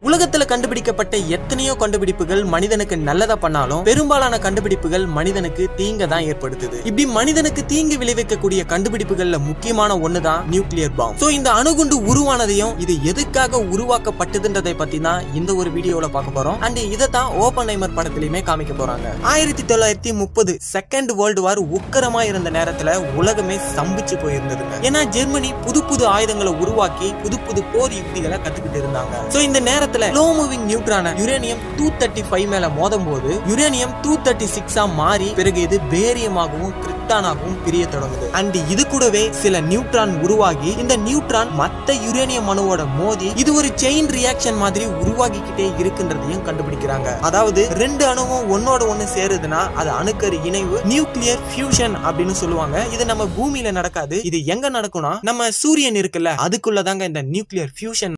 உலகத்துல கண்டுபிடிக்கப்பட்ட எத்தனையோ கண்டுபிடிப்புகள் மனிதனுக்கு நல்லதா பண்ணாலும் பெரும்பாலான கண்டுபிடிப்புகள் மனிதனுக்கு தீங்க தான் ஏற்படுத்துது இப்படி மனிதனுக்கு தீங்கு விளைவிக்கக்கூடிய கண்டுபிடிப்புகள்ல முக்கியமான ஒண்ணுதான் நியூக்ளியர் பாம் சோ இந்த அணுகுண்டு உருவானதையும் இது எதுக்காக உருவாக்கப்பட்டதுன்றதை பத்தி தான் இந்த ஒரு வீடியோல பார்க்க போறோம் அண்ட் இதை தான் ஓபன் ஐமர் படத்திலுமே காமிக்க போறாங்க ஆயிரத்தி தொள்ளாயிரத்தி முப்பது செகண்ட் வேர்ல்டு வார் உக்கரமா இருந்த நேரத்துல உலகமே ஸ்தம்பிச்சு போயிருந்ததுங்க ஏன்னா ஜெர்மனி புது புது ஆயுதங்களை உருவாக்கி புது புது போர் யுக்திகளை கத்துக்கிட்டு இருந்தாங்க சோ இந்த நேரத்துல ஸ்லோ மூவிங் நியூட்ரான யுரேனியம் டூ தேர்ட்டி ஃபைவ் மேல மோதும் போது யுரேனியம் டூ தேர்ட்டி சிக்ஸா மாறி பிறகு இது பேரியமாகவும் கிரிப்டானாகவும் பிரிய தொடங்குது அண்ட் இது கூடவே சில நியூட்ரான் உருவாகி இந்த நியூட்ரான் மத்த யுரேனியம் அணுவோட மோதி இது ஒரு செயின் ரியாக்ஷன் மாதிரி உருவாகிக்கிட்டே இருக்குன்றதையும் கண்டுபிடிக்கிறாங்க அதாவது ரெண்டு அணுவும் ஒன்னோட ஒண்ணு சேருதுன்னா அது அணுக்கரு இணைவு நியூக்ளியர் ஃபியூஷன் அப்படின்னு சொல்லுவாங்க இது நம்ம பூமியில நடக்காது இது எங்க நடக்கும்னா நம்ம சூரியன் இருக்குல்ல அதுக்குள்ளதாங்க இந்த நியூக்ளியர் ஃபியூஷன்